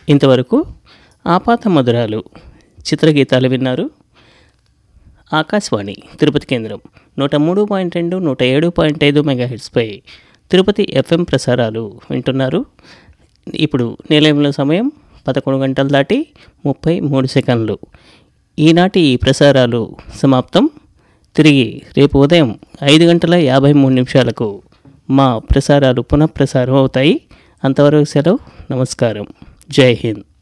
ఇంతవరకు ఆపాత మధురాలు చిత్రగీతాలు విన్నారు ఆకాశవాణి తిరుపతి కేంద్రం నూట మూడు పాయింట్ రెండు నూట ఏడు పాయింట్ ఐదు మెగాహెట్స్పై తిరుపతి ఎఫ్ఎం ప్రసారాలు వింటున్నారు ఇప్పుడు నిలయంలో సమయం పదకొండు గంటలు దాటి ముప్పై మూడు సెకండ్లు ఈనాటి ఈ ప్రసారాలు సమాప్తం తిరిగి రేపు ఉదయం ఐదు గంటల యాభై మూడు నిమిషాలకు మా ప్రసారాలు పునఃప్రసారం అవుతాయి అంతవరకు సెలవు నమస్కారం జై హింద్